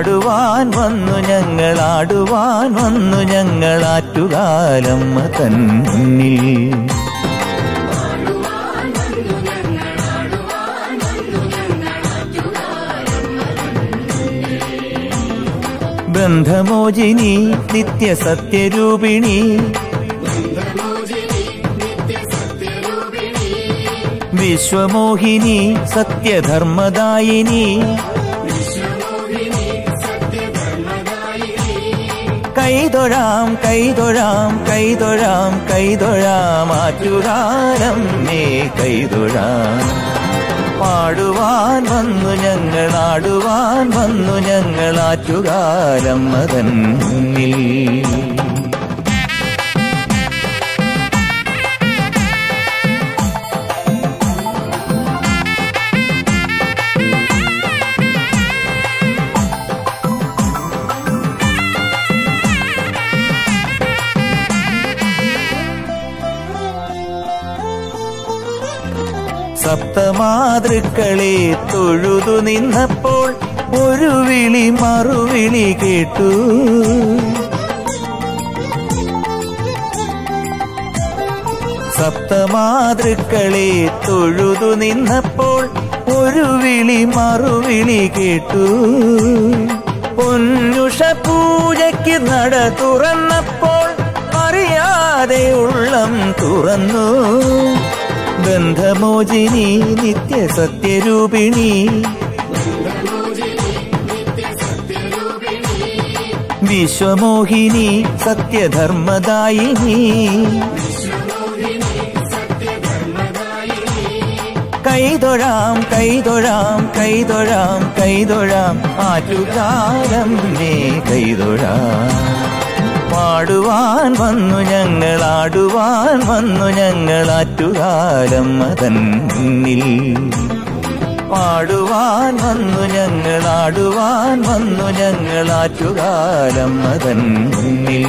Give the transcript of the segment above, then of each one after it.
പാടുവാൻ വന്നു ഞങ്ങൾ ആടുവാൻ വന്നു ഞങ്ങൾ ആറ്റുകാലമ്മ തൻ മുന്നിൽ ബന്ധമോചിനി നിത്യസത്യരൂപിണി വിശ്വമോഹിനി സത്യധർമ്മദായിനി കൈതൊഴാം കൈതൊഴാം കൈതൊഴാം കൈതൊഴാം ആറ്റുകാലം മേ കൈതൊഴാം പാടുവാൻ വന്നു ഞങ്ങൾ ആടുവാൻ വന്നു ഞങ്ങൾ ആറ്റുകാലം മതൻ മുന്നിൽ സപ്തമാതൃക്കളെ തൊഴുതു നിന്നപ്പോൾ ഒരു വിളി മറുവിളി കേട്ടു സപ്തമാതൃക്കളെ തൊഴുതു നിന്നപ്പോൾ ഒരു വിളി മറുവിളി കേട്ടു പൊന്നുഷ പൂജയ്ക്ക് നട തുറന്നപ്പോൾ അറിയാതെ ഉള്ളം തുറന്നു ബന്ധമോചിനി നിത്യസത്യരൂപിണി വിശ്വമോഹിനി സത്യധർമ്മദായിനി കൈതൊഴാം കൈതൊഴാം കൈതൊഴാം കൈതൊഴാം ആറ്റുകാലം നേ കൈതൊഴാം പാടുവാൻ വന്നു ഞങ്ങൾ ആടുവാൻ വന്നു ഞങ്ങൾ ആറ്റുകാലം മതൻ മുന്നിൽ പാടുവാൻ വന്നു ഞങ്ങൾ ആടുവാൻ വന്നു ഞങ്ങൾ ആറ്റുകാലം മതൻ മുന്നിൽ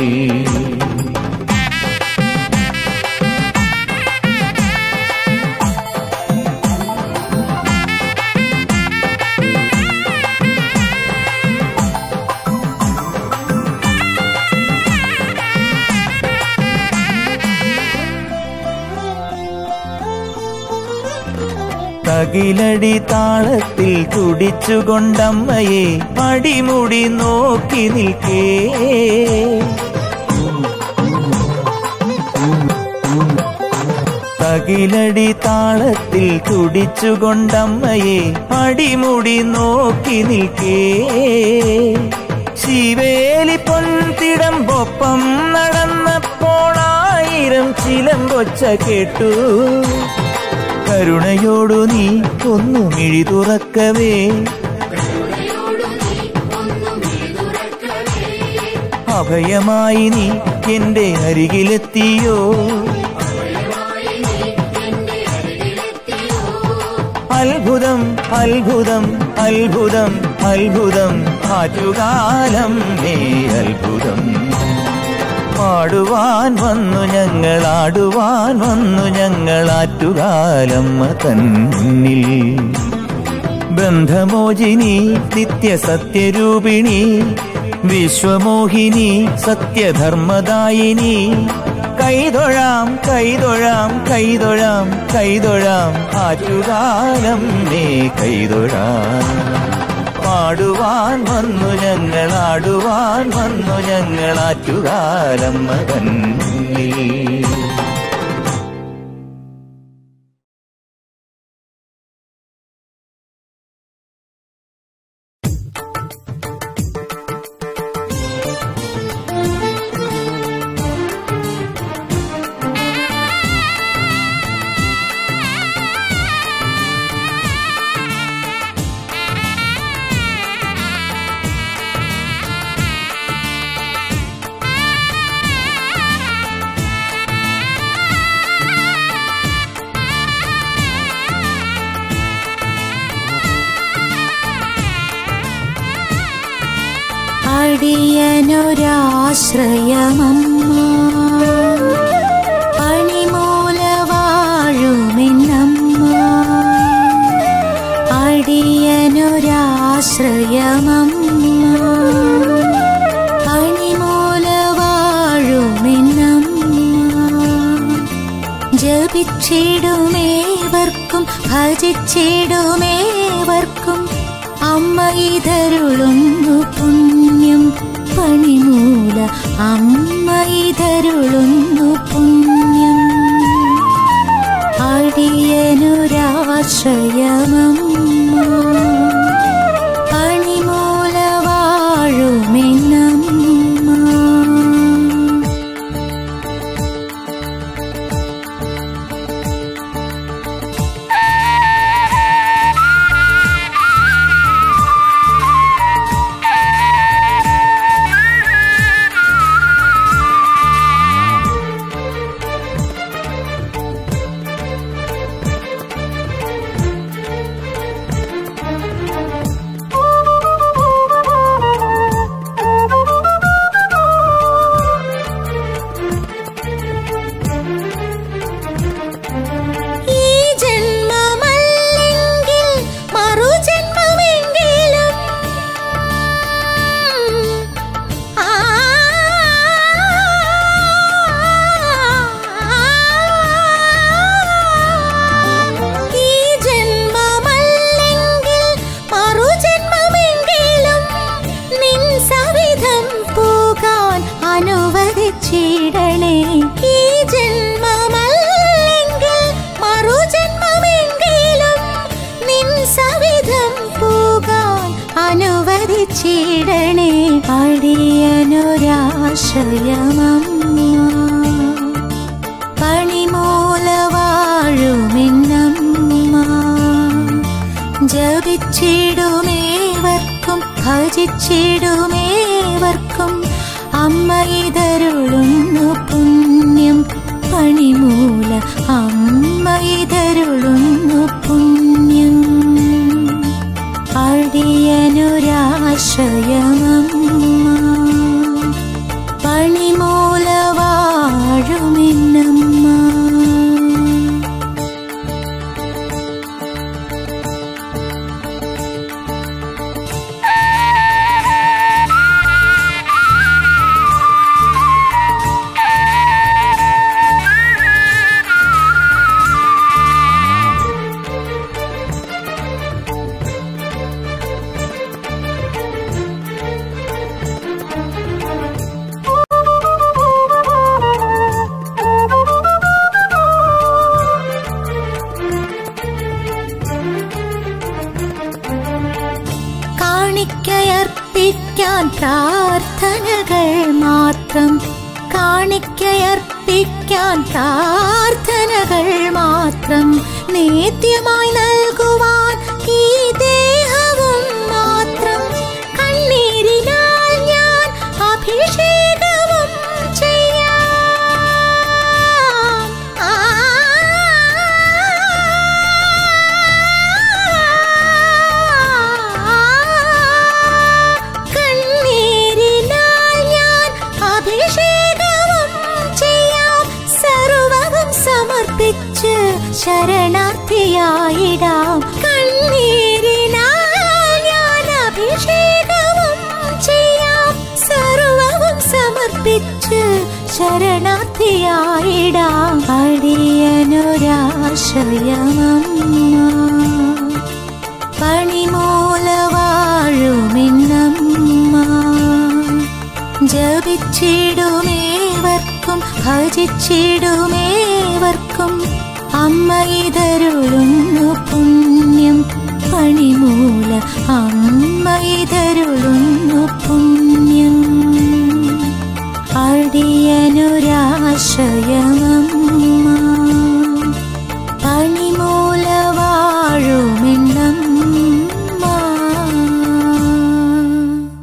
തകിലടി താളത്തിൽ തുടിച്ചുകൊണ്ടമ്മയെ അടിമുടി നോക്കി നിൽക്കേ തകിലടി താളത്തിൽ തുടിച്ചുകൊണ്ടമ്മയെ അടിമുടി നോക്കി നിൽക്കേ ശിവേലി പൊൻതിടമ്പൊപ്പം നടന്നപ്പോൾ ആയിരം ചിലമ്പൊച്ച കേട്ടു കരുണയോടു നീ ഒന്നു മിഴി തുറക്കവേ അഭയമായി നീ എന്റെ അരികിലെത്തിയോ അത്ഭുതം അത്ഭുതം അത്ഭുതം അത്ഭുതം ആറ്റുകാലം നീ അത്ഭുതം പാടുവാൻ വന്നു ഞങ്ങൾ ആടുവാൻ വന്നു ഞങ്ങൾ ആറ്റുകാലം തൻ മുന്നിൽ ബന്ധമോചിനി നിത്യസത്യരൂപിണി വിശ്വമോഹിനി സത്യധർമ്മദായിനി കൈതൊഴാം കൈതൊഴാം കൈതൊഴാം കൈതൊഴാം ആറ്റുകാലം നീ കൈതൊഴാം പാടുവാൻ വന്നു ഞങ്ങൾ ആടുവാൻ വന്നു ഞങ്ങൾ ആറ്റുകാലം മകൻ മുന്നിൽ അടിയനൊരാശ്രയമമ്മ പണിമൂല വാഴുമെന്നമ്മ അടിയനൊരാശ്രയമമ്മ ജപിച്ചിടുമേവർക്കും ഭജിച്ചിടുമേവർക്കും അമ്മ ഇതരുളുന്നു പുണ്യം പണിമൂല അമ്മ ഇതരുളുന്നു പുണ്യം അടിയനുരാശ്രയമമ്മ പണിമൂല വാഴുമെന്നമ്മ ഈ ജന്മമല്ലെങ്കിൽ മറുജന്മമെങ്കിലും ആ ഈ ജന്മമല്ലെങ്കിൽ മറുജന്മമെങ്കിലും നിൻ സവിധം പോകാൻ അനുവദിച്ചിടണേ ഈ ജന്മമല്ലെങ്കിൽ മറുജന്മമെങ്കിലും നിൻ സവിധം പോകാൻ അനുവദിച്ചിടണേ അടിയനൊരാശ്രയമമ്മ പണിമൂല വാഴുമെന്നമ്മ ജപിച്ചിടുമേവർക്കും ഭജിച്ചിടുമേവർക്കും അമ്മ ഇതരുളുന്നു പുണ്യം പണിമൂല അമ്മ ഇതരുളുന്നു പുണ്യം അടിയനുരാശ്രയമമ്മ പണിമൂല വാഴുമെന്നമ്മ കാണിക്കയർപ്പിക്കാൻ പ്രാർത്ഥനകൾ മാത്രം കാണിക്കയർപ്പിക്കാൻ പ്രാർത്ഥനകൾ മാത്രം നേത്യമായി നൽകുവാൻ ഈ ദേഹവും മാത്രം കണ്ണീരിനാൽ ഞാൻ അഭിഷേകവും ചെയ്യാം ആ കണ്ണീരിനാൽ ഞാൻ അഭിഷേകവും ചെയ്യാം സർവവും സമർപ്പിച്ച് ശരണാർത്ഥിയായിടാം കണ്ണീരിനാൽ ഞാൻ അഭിഷേകവും ചെയ്യാം സർവവും സമർപ്പിച്ച് ശരണാർത്ഥിയായിടാം അടിയനൊരാശ്രയമമ്മ പണിമൂല വാഴുമെന്നമ്മ ജപിച്ചിടുമേവർക്കും ഭജിച്ചിടുമേവർക്കും അമ്മ ഇതരുളുന്നു പുണ്യം പണിമൂല അമ്മ ഇതരുളുന്നു പുണ്യം അടിയനുരാശ്രയമമ്മ പണിമൂല വാഴുമെന്നമ്മ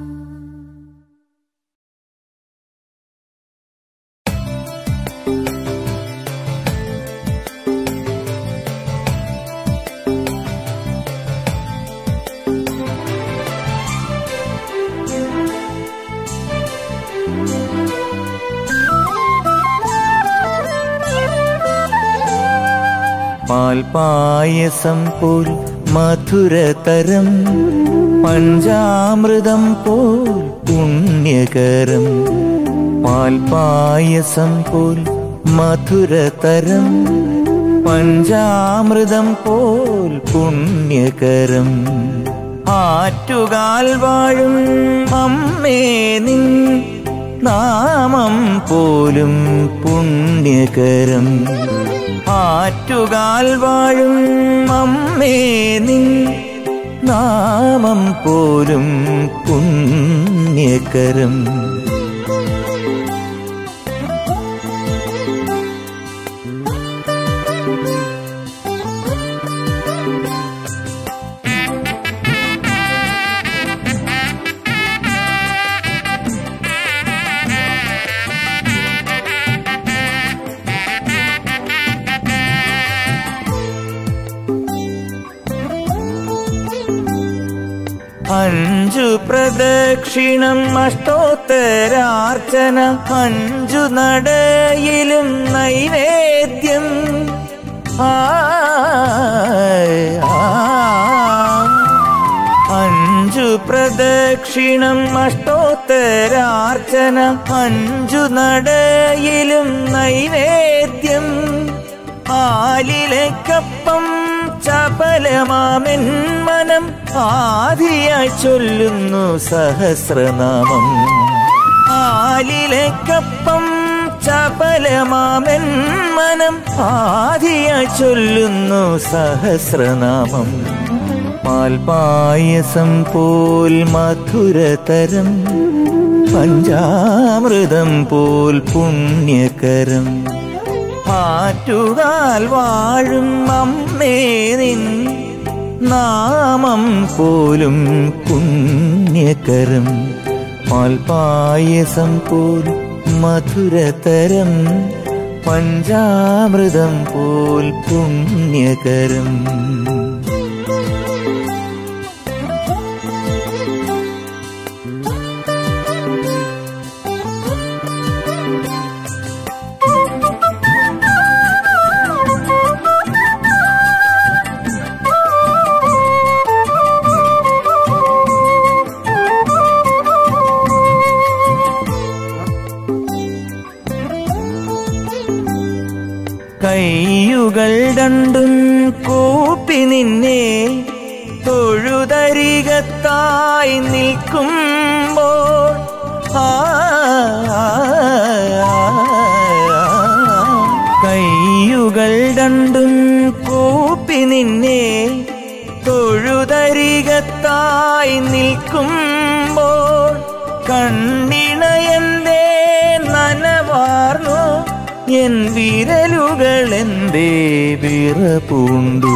പാൽപായസം പോൽ മധുരതരം പഞ്ചാമൃതം പോൽ പുണ്യകരം പാൽപായസം പോൽ മധുരതരം പഞ്ചാമൃതം പോൽ പുണ്യകരം ആറ്റുകാൽ വാഴും അമ്മേ നിൻ നാമം പോലും പുണ്യകരം ആറ്റുകാൽ വാഴും അമ്മേ നിൻ നാമം പോലും പുണ്യകരം അഞ്ചു പ്രദക്ഷിണം അഷ്ടോത്തരാർച്ചന അഞ്ചു നടയിലും നൈവേദ്യം ആ, ആ. അഞ്ചു പ്രദക്ഷിണം അഷ്ടോത്തരാർച്ചന അഞ്ചു നടയിലും നൈവേദ്യം ആലിലക്കപ്പം ചപലമാമെൻ മനം ആദിയായി ചൊല്ലുന്നു സഹസ്രനാമം ആലിലക്കപ്പം ചപലമാമെൻ മനം ആദിയായി ചൊല്ലുന്നു സഹസ്രനാമം പാൽപായസം പോൽ മധുരതരം പഞ്ചാമൃതം പോൽ പുണ്യകരം ആറ്റുകാൽ വാഴും അമ്മേ നിൻ നാമം പോലും പുണ്യകരം പാൽപായസം പോൽ മധുരതരം പഞ്ചാമൃതം പോൽ പുണ്യകരം കൈയുകൾ രണ്ടും കൂപ്പി നിന്നെ തൊഴുതരികത്തായി നിൽക്കുമ്പോൾ ആ, ആ, ആ, കൈയുകൾ രണ്ടും കൂപ്പി നിന്നെ തൊഴുതരികത്തായി നിൽക്കുമ്പോൾ കണ്ണിണയന്തേ നനവാർന്നു എൻ വിരലുകൾ എന്തേ വിറപൂണ്ടു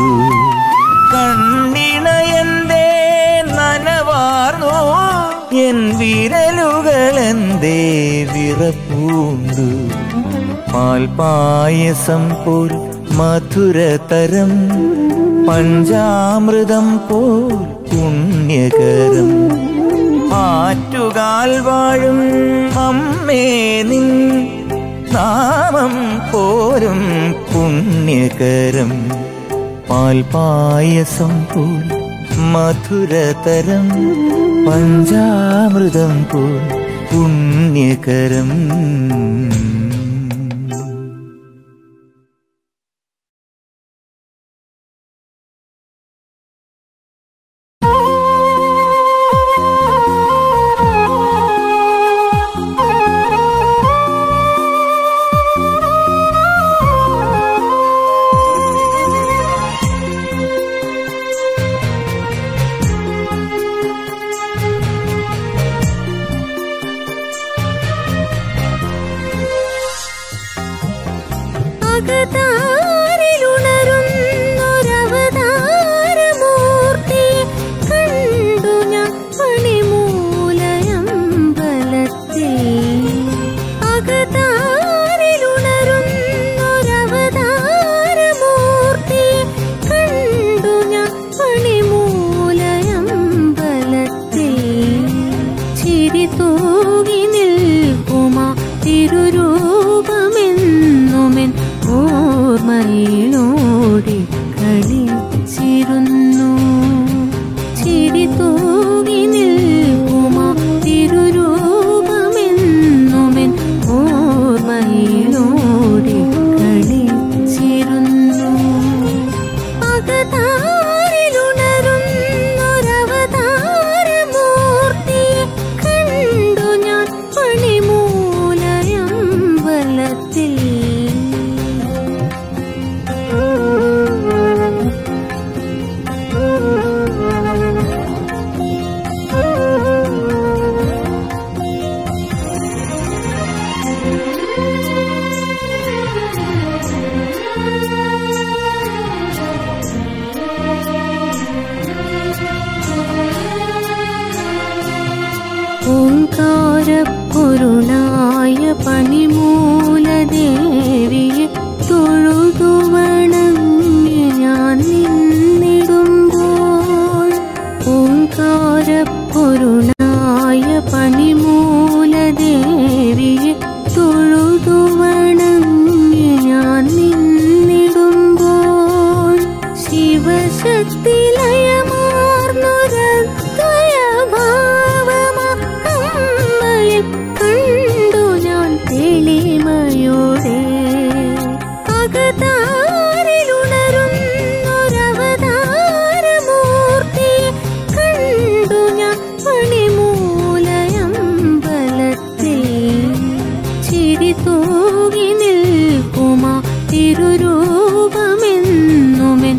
കണ്ണിണയന്തേ നനവാർന്നു എൻ വിരലുകൾ എന്തേ വിറപ്പൂണ്ടു പാൽപായസം പോൽ മധുരതരം പഞ്ചാമൃതം പോൽ പുണ്യകരം ആറ്റുകാൽ വാഴും അമ്മേ നിൻ നാമം പോരും പുണ്യകരം പാൽപായസം പോൽ മധുരതരം പഞ്ചാമൃതം പോൽ പുണ്യകരം അകതാരിലുണരുന്നൊരവതാരമൂർത്തി കണ്ടു ഞാൻ പണിമൂലയമ്പലത്തിൽ അകതാരിലുണരുന്നൊരവതാരമൂർത്തി കണ്ടു ഞാൻ പണിമൂലയമ്പലത്തിൽ ചിരി തൂകി നിൽക്കുമാ തിരുരൂപമെന്നുമെൻ ഓർമ്മയിലോടി കളിച്ചിരുന്നു ചിരി തൂകി നിൽക്കുമാ തിരുരൂപമെന്നുമെൻ ഓർമ്മയിലോടി ഓങ്കാരപ്പൊരുളായ പണിമൂലദേവിയെ തൊഴുതു വണങ്ങി ഞാൻ നിന്നിടുമ്പോൾ ഓങ്കാരപ്പൊരുളായ പണിമൂലദേവിയെ തൊഴുതു വണങ്ങി ഞാൻ നിന്നിടുമ്പോൾ ശിവശക്തി ലയമാർന്നൊരദ്വയഭാവമമ്മയെ കണ്ടു ഞാൻ തെളിമയോടെ അകതാരിലുണരുന്നൊരവതാരമൂർത്തിയെ കണ്ടു ഞാൻ പണിമൂലയമ്പലത്തിൽ ചിരി തൂകി നിൽക്കുമാ തിരുരൂപമെന്നുമെൻ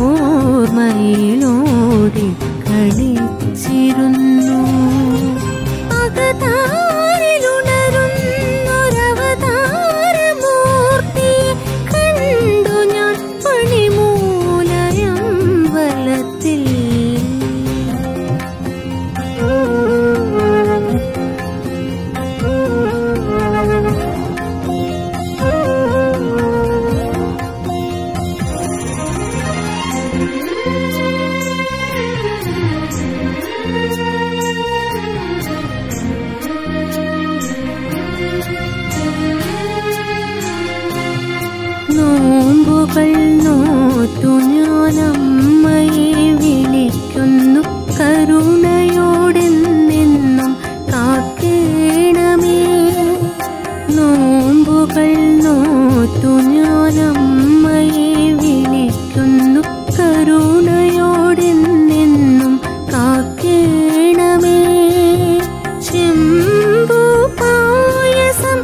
ഓർമ്മയിലോടി കളിച്ചിരുന്നു അകതാരിലുണരുന്നൊരവതാരമൂർത്തിയെ കണ്ടു ഞാൻ പണിമൂലയമ്പലത്തിൽ നോമ്പുകൾ നോറ്റു ഞാനമ്മയെ വിളിക്കുന്നു കരുണയോടെന്നെന്നും കാക്കേണമേ നോമ്പുകൾ നോറ്റു ഞാനമ്മയെ വിളിക്കുന്നു കരുണയോടെന്നെന്നും കാക്കേണമേ ചെമ്പു പായസം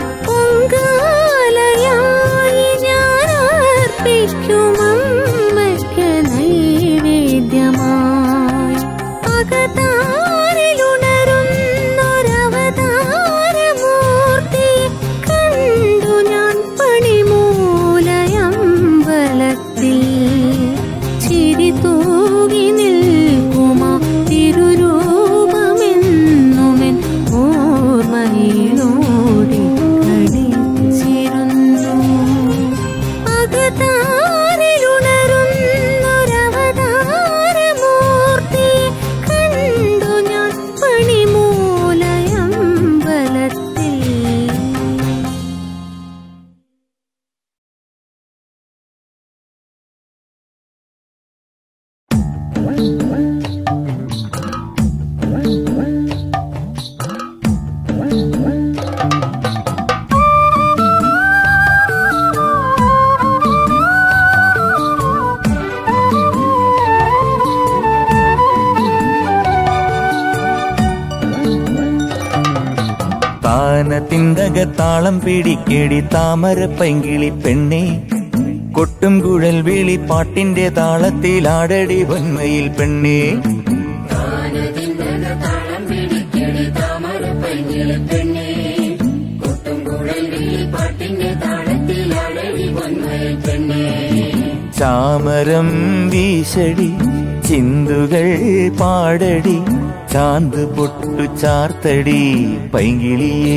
പൊങ്കാലയായി ഞാൻ അർപ്പിക്കും അമ്മയ്ക്ക് നൈവേദ്യമായി അകതാരിലുണരുന്നൊരവതാരമൂർത്തിയെ കണ്ടു ഞാൻ പണിമൂലയമ്പലത്തിൽ ചിരി തൂകി നിൽക്കുമാ തിരുരൂപമെന്നുമെൻ ഓർമ്മയിലോടി കളിച്ചിരുന്നു അകതാരിലുണരുന്നൊരവതാരമൂർത്തിയെ കണ്ടു ഞാൻ പണിമൂലയമ്പലത്തിൽ താനത്തിന്തകത്താളം പിടിക്കേടി താമര പൈങ്കിളി പെണ്ണേ കൊട്ടും കുഴൽ വിളി പാട്ടിന്റെ താളത്തിൽ ആടടി വന്മയിൽ പെണ്ണേ ചാമരം വീശടി ചിന്തുകൾ പാടടി ചാന്ത് പൊട്ടു ചാർത്തടി പൈങ്കിളിയേ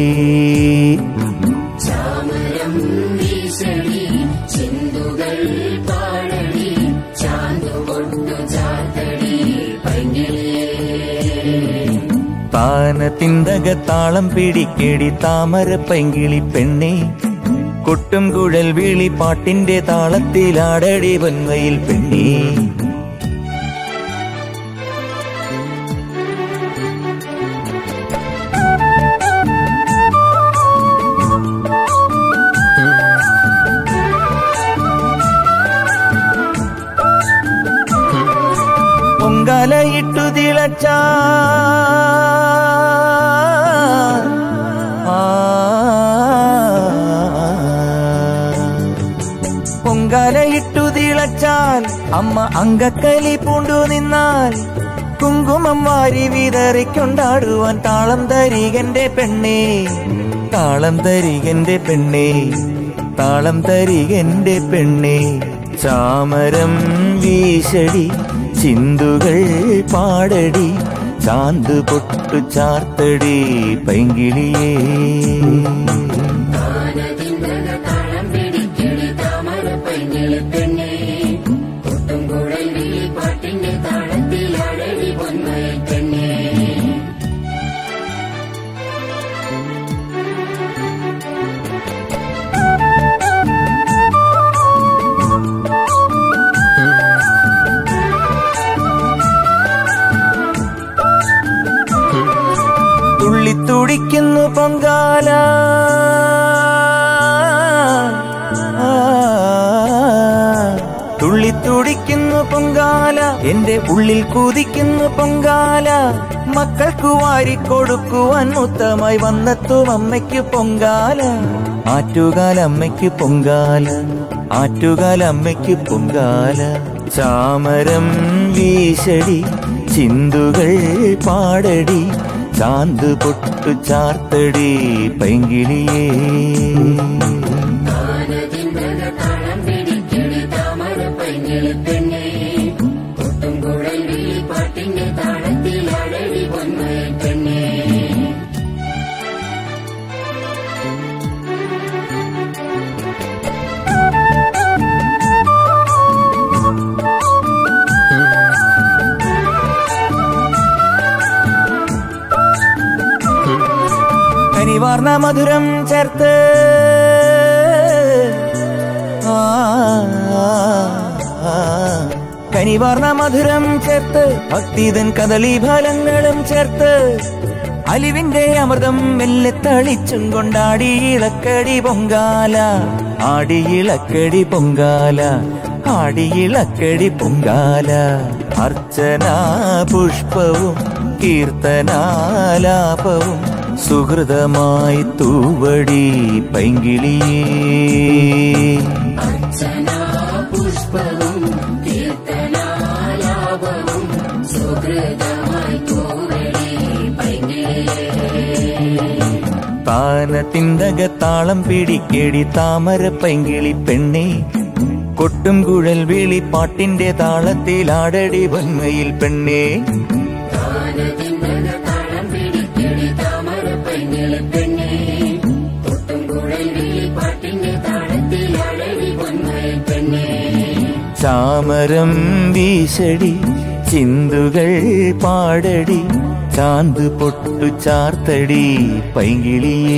താനത്തിന്തകത്താളം പിടിക്കേടി താമര പൈങ്കിളി പെണ്ണേ കൊട്ടും കുഴൽ വിളി പാട്ടിന്റെ താളത്തിൽ ആടടി വന്മയിൽ പെണ്ണേ പൊങ്കാലയിട്ടു തിളച്ച പൊങ്കാലയിട്ടു തിളച്ചാൽ അമ്മ അങ്കക്കലി പൂണ്ടു നിന്നാൽ കുങ്കുമം വാരി വിതറിക്കൊണ്ടാടുവാൻ താളം തരികന്റെ പെണ്ണേ താളം തരികന്റെ പെണ്ണേ താളം തരികെന്റെ പെണ്ണെ ചാമരം വീശടി ചിന്തുകൾ പാടടി ചാന്ത് പൊട്ടു ചാർത്തടി പൈങ്കിളിയേ തുള്ളിത്തുടിക്കുന്നു പൊങ്കാല തുള്ളിത്തുടിക്കുന്നു പൊങ്കാല എന്റെ ഉള്ളിൽ കുതിക്കുന്നു പൊങ്കാല മക്കൾക്കു വാരിക്കൊടുക്കുവാൻ മുത്തമായി വന്നെത്തും അമ്മയ്ക്ക് പൊങ്കാല ആറ്റുകാലമ്മയ്ക്ക് പൊങ്കാല ആറ്റുകാലമ്മയ്ക്ക് പൊങ്കാല ചാമരം വീശടി ചിന്തുകൾ പാടടി ചാന്ത് പൊട്ടു ചാർത്തടി പൈങ്കിളിയേ കനിവാർന്ന മധുരം ചേർത്ത് ആ, ആ, കനിവാർന്ന മധുരം ചേർത്ത് ഭക്തിതൻ കദളി ഫലങ്ങളും ചേർത്ത് അലിവിന്റെ അമൃതം മെല്ലെ തളിച്ചും കൊണ്ടാടി ഇളക്കടി പൊങ്കാല ആടി ഇളക്കടി പൊങ്കാല ആടി ഇളക്കടി പൊങ്കാല അർച്ചന പുഷ്പവും കീർത്തനാലാപവും സുഹൃതമായി തൂവടി പൈങ്കിളിയേ താന തിന്തക താളം പിടിക്കേടി താമര പൈങ്കിളി പെണ്ണേ കൊട്ടും കുഴൽ വിളി പാട്ടിന്റെ താളത്തിൽ ആടടി വന്മയിൽ പെണ്ണേ ചാമരം വീശടി ചിന്തുകൾ പാടടി ചാന്ത് പൊട്ടു ചാർത്തടി പൈങ്കിളിയേ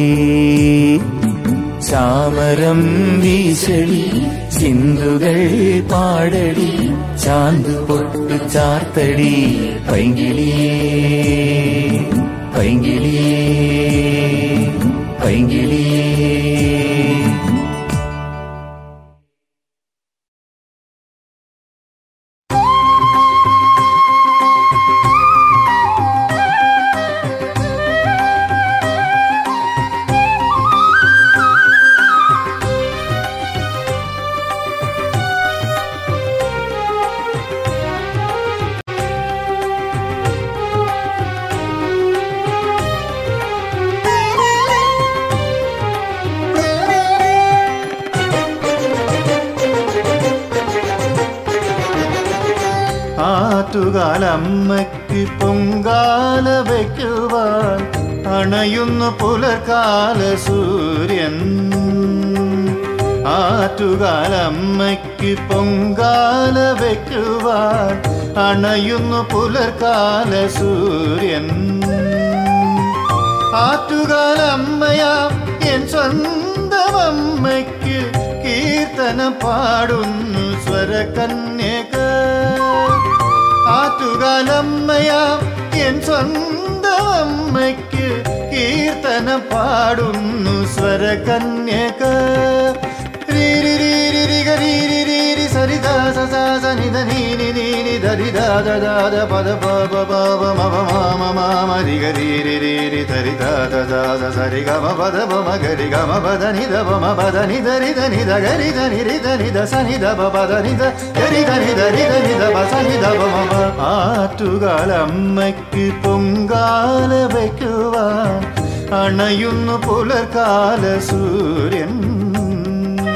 ചാമരം വീശടി ചിന്തുകൾ പാടടി ചാന്ത് പൊട്ടു ചാർത്തടി പൈങ്കിളിയേ പൈങ്കിളിയേ പൈങ്കിളിയേ ആറ്റുകാലമ്മയ്ക്ക് പൊങ്കാല വയ്ക്കുവാൻ അണയുന്നു പുലർക്കാല സൂര്യൻ ആറ്റുകാലമ്മയ്ക്ക് പൊങ്കാല വയ്ക്കുവാൻ അണയുന്നു പുലർക്കാല സൂര്യൻ ആറ്റുകാലമ്മയാം എൻ സ്വന്തമമ്മയ്ക്ക് കീർത്തനം പാടുന്നു സ്വരകന്യക ആറ്റുകാലമ്മയാം എൻ സ്വന്തമമ്മയ്ക്ക് കീർത്തനം പാടുന്നു സ്വരകന്യക രീരി രീരി രിഗ രീരി രീരി സരിത സ സ സ നിധ നീനി നീനി ധരി ദ ദ ദ ദ പദ പ പ പ പ മ പ മ മ മ മ രി ഗ രി രി രി രി ധരി ദ ദ ദ ദ സരി ഗ മ പദ പ മ ഗ രി ഗ മ പദ നി ദ പ മ പദ നി ധ രി ധ നി ധ ഗ രി ധ നി രി ധ നി ധ സ നി ധ പ പദ നി ധ ഗ രി ധ നി ധ രി ധ നി ധ പ സ നി ധ പ മ പ ആറ്റുകാലമ്മയ്ക്ക് പൊങ്കാല വയ്ക്കുവാൻ അണയുന്നു പുലർക്കാല സൂര്യൻ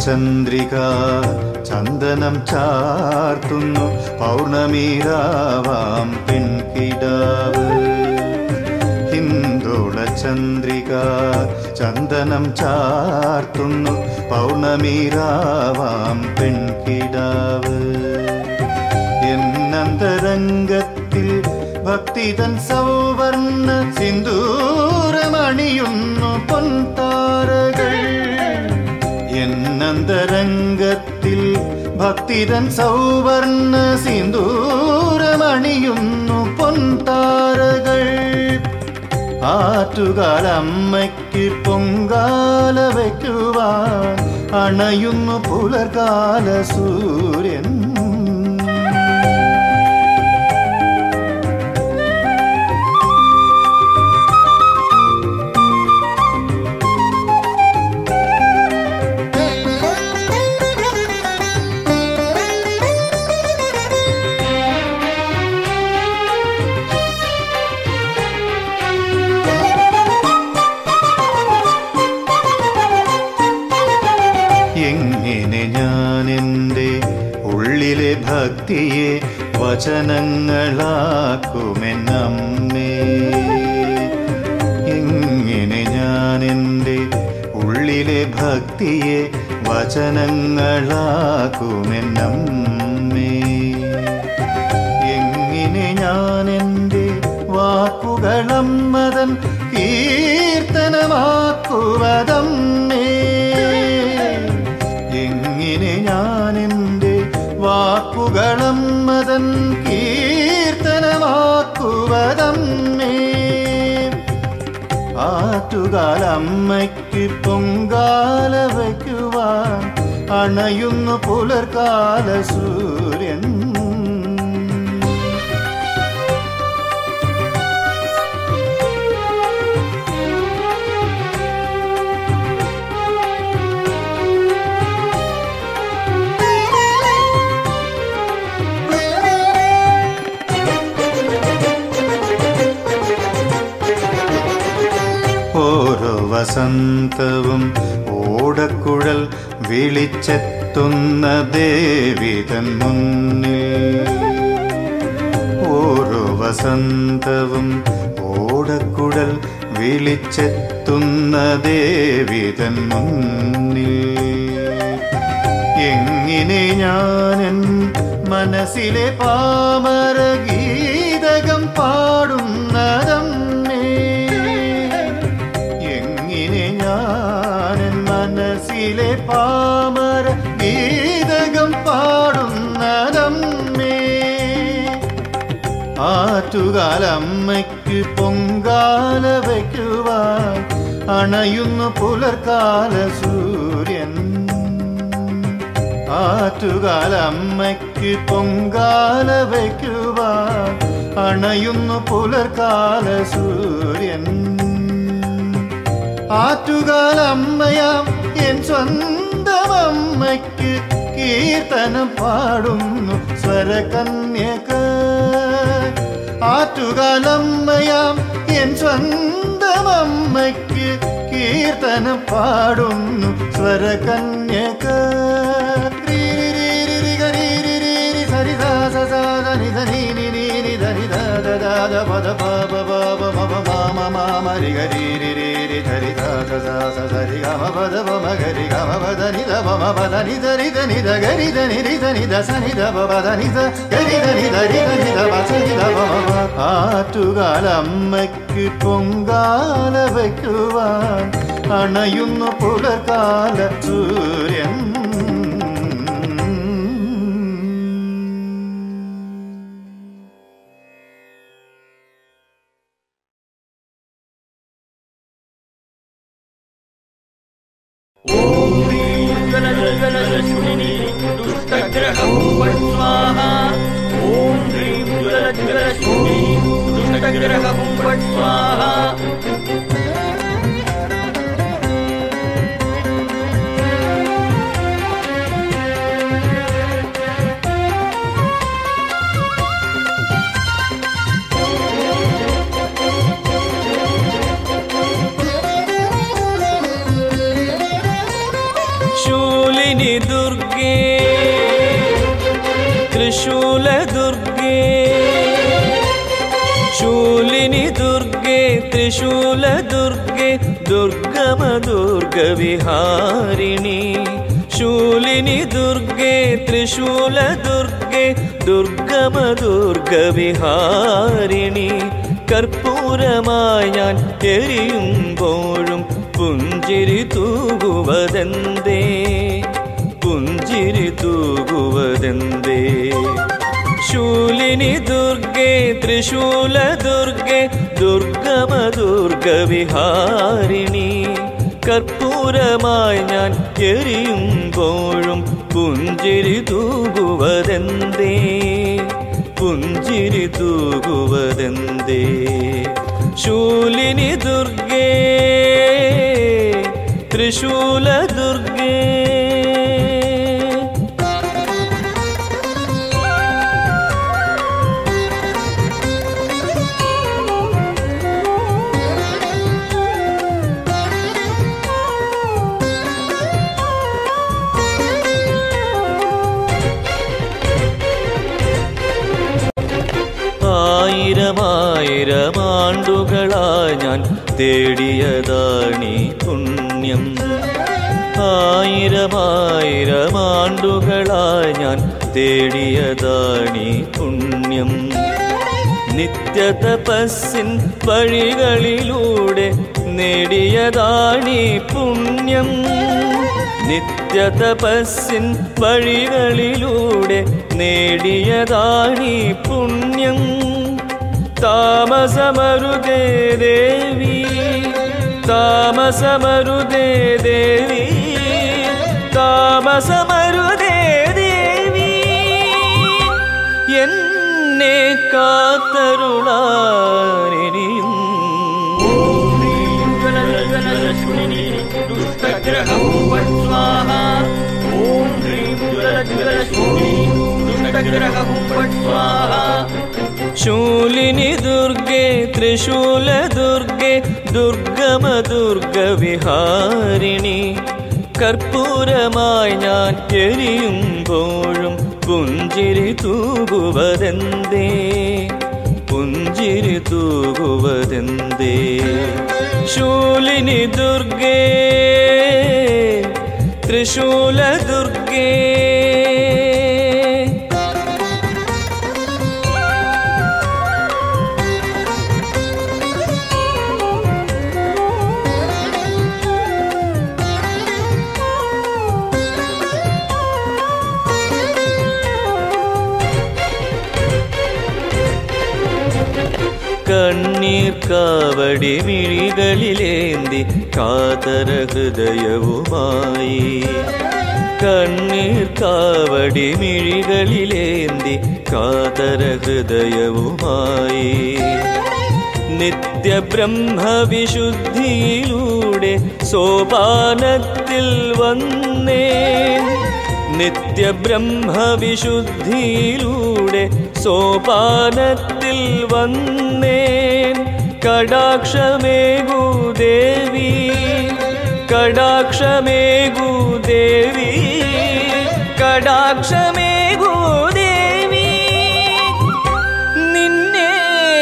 ചന്ദ്രിക ചന്ദനം ചാർത്തുന്നു പൗർണമീരാവാം പെൺകിടാവ് ഹിന്ദോള ചന്ദ്രിക ചന്ദനം ചാർത്തുന്നു പൗർണമീരാവാം പെൺകിടാവ് എന്നന്തരംഗത്തിൽ ഭക്തിതൻ സൗവർണ സിന്ദൂരമണിയുന്നു പൊൻതാരകൾ എന്നന്തരംഗത്തിൽ ഭക്തിതൻ സൗവർണ സിന്ദൂരമണിയുന്നു പൊൻതാരകൾ ആറ്റുകാലമ്മയ്ക്ക് പൊങ്കാല വയ്ക്കുവാൻ അണയുന്നു പുലർകാല സൂര്യൻ എങ്ങനെ ഞാൻ എൻ്റെ ഉള്ളിലെ ഭക്തിയെ വചനങ്ങളാക്കുമെന്നമ്മേ എങ്ങനെ ഞാൻ എൻ്റെ ഉള്ളിലെ ഭക്തിയെ വചനങ്ങളാക്കുമെന്നമ്മേ എങ്ങനെ ഞാൻ എൻ്റെ വാക്കുകളമ്മതൻ കീർത്തനമാക്കുവതമ്മേ എങ്ങനെ ഞാൻ എൻ്റെ വാക്കുകളമ്മതൻ കീർത്തനമാക്കുവതമ്മേ ആറ്റുകാലമ്മയ്ക്ക് പൊങ്കാല വയ്ക്കുവാൻ അണയുന്നു പുലർകാല സൂര്യൻ ഓരോ വസന്തവും ഓടക്കുഴൽ വിളിച്ചെത്തുന്ന ദേവിതൻ മുന്നിൽ ഓരോ വസന്തവും ഓടക്കുഴൽ വിളിച്ചെത്തുന്ന ദേവിതൻ മുന്നിൽ എങ്ങനെ ഞാനൻ മനസ്സിലെ പാമര ഗീതകം പാടുന്നതമ്മേ എങ്ങനെ ഞാനൻ മനസ്സിലെ പാമര ഗീതകം പാടുന്നതമ്മേ ആറ്റുകാലമ്മയ്ക്ക് പൊങ്കാല വയ്ക്കുവാൻ അണയുന്നു പുലർകാല സൂര്യൻ ആറ്റുകാലമ്മയ്ക്ക് പൊങ്കാല വയ്ക്കുവാൻ അണയുന്നു പുലർകാല സൂര്യൻ ആറ്റുകാലമ്മയാം എൻ സ്വന്തം അമ്മയ്ക്ക് കീർത്തനം പാടുന്നു സ്വരകന്യക ആറ്റുകാലമ്മയാം എൻ സ്വന്തം അമ്മയ്ക്ക് കീർത്തനം പാടുന്നു സ്വരകന്യക ആറ്റുകാലമ്മയ്ക്ക് പൊങ്കാല വയ്ക്കുവാൻ അണയുന്നു പുലർകാല സൂര്യൻ ज्वलज्वलज्वलशुलिनी दुष्टग्रहं वट् स्वाहा ॐ ह्रीं ज्वलज्वलशुलिनी दुष्टग्रहं वट् स्वाहा ശൂലിനി ശൂലിനി ദുർഗേ ത്രിശൂല ദുർഗേ ദുർഗമ ദുർഗവിഹാരിണി ശൂലിനി ദുർഗേ ത്രിശൂല ദുർഗേ ദുർഗമ ദുർഗവിഹാരിണി കർപ്പൂരമായി ഞാൻ എരിയുമ്പോഴും പുഞ്ചിരി തൂകുവതെന്തേ പുഞ്ചിരി തൂകുവതെന്തേ ശൂലിനി ദുർഗേ ത്രിശൂല ദുർഗേ ദുർഗമ ദുർഗവിഹാരിണി കർപ്പൂരമായി ഞാൻ എരിയുമ്പോഴും പുഞ്ചിരി തൂകുവതെന്തേ പുഞ്ചിരി തൂകുവതെന്തേ ശൂലിനി ദുർഗേ ത്രിശൂല ദുർഗേ ആയിരമായിരം ആണ്ടുകളായി ഞാൻ തേടിയതാണീ പുണ്യം ആയിരമായിരം ആണ്ടുകളായി ഞാൻ തേടിയതാണീ പുണ്യം നിത്യതപസ്സിൻ വഴികളിലൂടെ നേടിയതാണീ പുണ്യം നിത്യതപസ്സിൻ വഴികളിലൂടെ നേടിയതാണീ പുണ്യം താമസമരുതേ ദേവി താമസമരുതേ ദേവി താമസമരുതേ ദേവി എന്നെ കാത്തരുളാനിനിയും ജ്വലജ്വലരശ്മിനി ദുഷ്ടഗ്രഹം വട് സ്വാഹാ ഓം ഹ്രീം ജ്വലജ്വലരശ്മിനി ദുഷ്ടഗ്രഹം വട് സ്വാഹാ ശൂലിനി ദുർഗേ ത്രിശൂല ദുർഗേ ദുർഗമ ദുർഗവിഹാരിണി കർപ്പൂരമായി ഞാൻ എരിയുമ്പോഴും പുഞ്ചിരി തൂകുവതെന്തേ പുഞ്ചിരി തൂകുവതെന്തേ ശൂലിനി ദുർഗേ ത്രിശൂല ദുർഗേ കണ്ണീർ കാവടി മിഴികളിലേന്തി കാതര ഹൃദയവുമായി കണ്ണീർ കാവടി മിഴികളിലേന്തി കാതര ഹൃദയവുമായി നിത്യബ്രഹ്മവിശുദ്ധിയിലൂടെ സോപാനത്തിൽ വന്നേ നിത്യബ്രഹ്മവിശുദ്ധിയിലൂടെ സോപാനത്തിൽ വന്നേൻ കടാക്ഷമേകു ദേവി കടാക്ഷമേകു ദേവി കടാക്ഷമേകു ദേവി നിന്നെ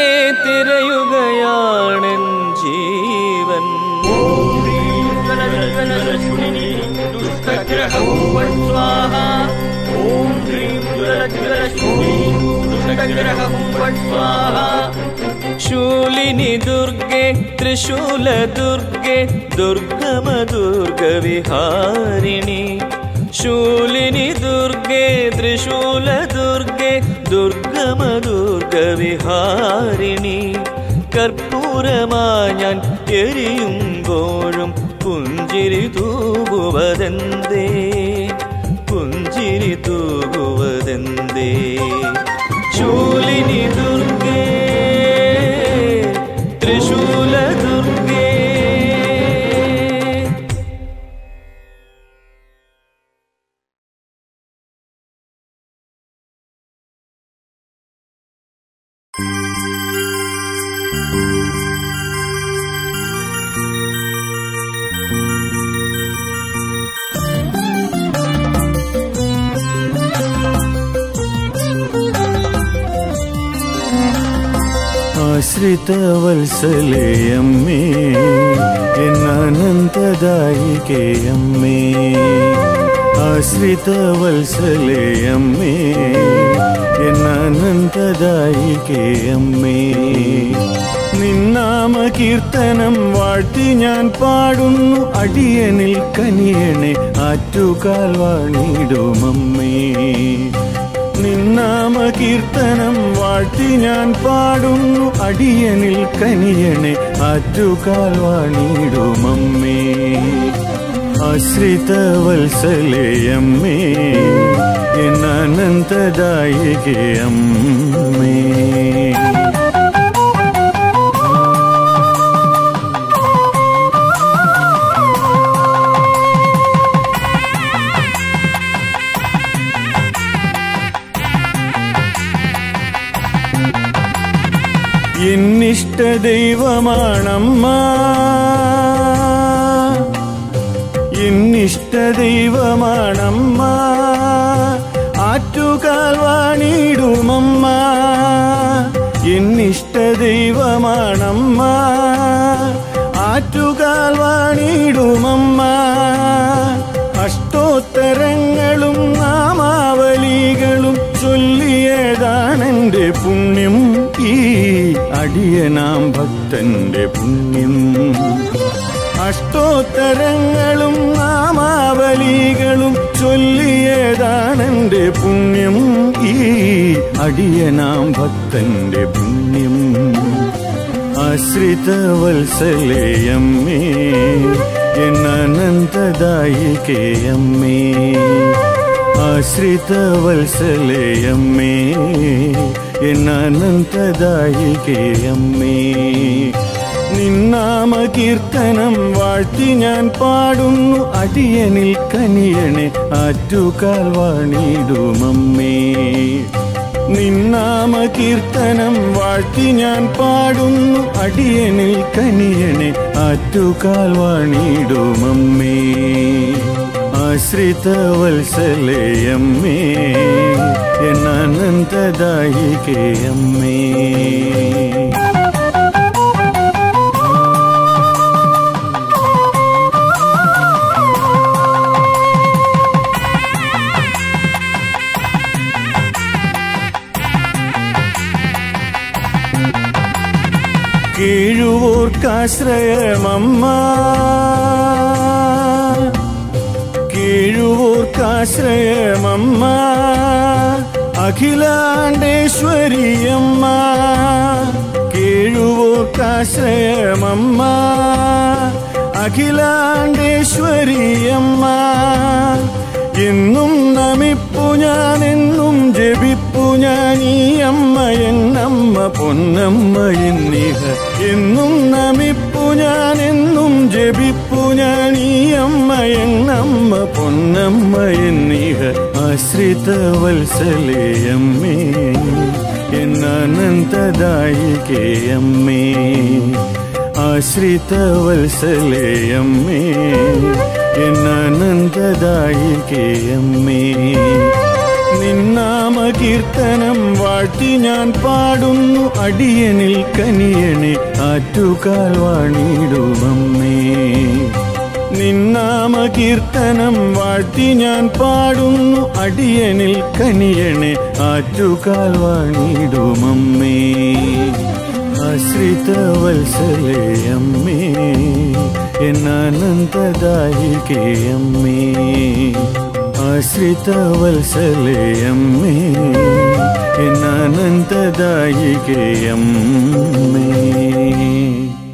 തിരയുകയാണെൻ ജീവൻ ഓം ഹ്രീം ജ്വലജ്വലരശ്മിനി ദുഷ്ടഗ്രഹം വട് സ്വാഹാ ഓം ഹ്രീം ജ്വലജ്വലരശ്മിനി ദുഷ്ടഗ്രഹം വട് സ്വാഹാ ശൂലിനി ദുർഗേ ത്രിശൂല ദുർഗേ ദുർഗമ ദുർഗവിഹാരിണി ശൂലിനി ദുർഗേ ത്രിശൂല ദുർഗേ ദുർഗമ ദുർഗവിഹാരിണി കർപ്പൂരമാ ഞാൻ എരിയുമ്പോഴും പുഞ്ചിരി തൂകുവതെന്തേ പുഞ്ചിരി തൂകുവതെന്തേ ശൂലിനി ദുർഗേ ത്രിശൂല ദുർഗേ ആശ്രിതവത്സലേ അമ്മേ എന്നാനന്ദദായികേ അമ്മേ ആശ്രിതവത്സലേ അമ്മേ എന്നാനന്ദദായികേ അമ്മേ നിന്നാമ കീർത്തനം വാഴ്ത്തി ഞാൻ പാടുന്നു അടിയനിൽ കനിയണെ ആറ്റുകാൽ വാണിടുമമ്മേ നിന്നാമ കീർത്തനം വാഴ്ത്തി ഞാൻ പാടുന്നു അടിയനിൽ കനിയണെ ആറ്റുകാൽ വാണിടുമമ്മേ ആശ്രിതവത്സലേ അമ്മേ എന്നാനന്ദദായികേ അമ്മേ എന്നിഷ്ട ദൈവമാണമ്മ എന്നിഷ്ട ദൈവമാണമ്മ ആറ്റുകാൽ വാണിടുമമ്മ എന്നിഷ്ട ദൈവമാണമ്മ ആറ്റുകാൽ വാണിടുമമ്മ അഷ്ടോത്തരങ്ങളും നാമാവലികളും ചൊല്ലിയതാണെന്റെ പുണ്യം ഈ അടിയനാം ഭക്തന്റെ പുണ്യം അഷ്ടോത്തരങ്ങളും നാമാവലികളും ചൊല്ലിയതാണെന്റെ പുണ്യം ഈ അടിയനാം ഭക്തന്റെ പുണ്യം ആശ്രിതവത്സലേ അമ്മേ എന്നാനന്ദദായികേ അമ്മേ ആശ്രിതവത്സലേ അമ്മേ എന്നാനന്ദദായികേ അമ്മേ നിന്നാമ കീർത്തനം വാഴ്ത്തി ഞാൻ പാടുന്നു അടിയനിൽ കനിയണെ ആറ്റുകാൽ വാണിടുമമ്മേ നിന്നാമ കീർത്തനം വാഴ്ത്തി ഞാൻ പാടുന്നു അടിയനിൽ കനിയണെ ആറ്റുകാൽ വാണിടുമമ്മേ ആശ്രിതവത്സലേ അമ്മേ എന്നാനന്ദദായികേ അമ്മേ കീഴുവോർക്കാശ്രയമമ്മ കീഴുവോർക്കാശ്രയമമ്മ അഖിലാണ്ടേശ്വരിയമ്മ കീഴുവോർക്കാശ്രയമമ്മ അഖിലാണ്ടേശ്വരിയമ്മ എന്നും നമിപ്പു ഞാൻ എന്നും ജപിപ്പു ഞാൻ ഈ അമ്മ എന്നമ്മ പൊന്നമ്മ എന്നിഹ എന്നും നമിപ്പു ഞാൻ എന്നും ജപിപ്പു ഞാൻ ഈ അമ്മ എന്നമ്മ പൊന്നമ്മ എന്നിഹ ആശ്രിതവത്സലേ അമ്മേ എന്നാനന്ദദായികേ അമ്മേ ആശ്രിതവത്സലേ അമ്മേ എന്നാനന്ദദായികേ അമ്മേ നിന്നാമ കീർത്തനം വാഴ്ത്തി ഞാൻ പാടുന്നു അടിയനിൽ കനിയണെ ആറ്റുകാൽ വാണിടുമമ്മേ നിന്നാമ കീർത്തനം വാഴ്ത്തി ഞാൻ പാടുന്നു അടിയനിൽ കനിയണെ ആറ്റുകാൽ വാണിടുമമ്മേ ആശ്രിതവത്സലേ അമ്മേ എന്നാനന്ദദായികേ അമ്മേ ആശ്രിതവത്സലേ അമ്മേ എന്നാനന്ദദായികേ അമ്മേ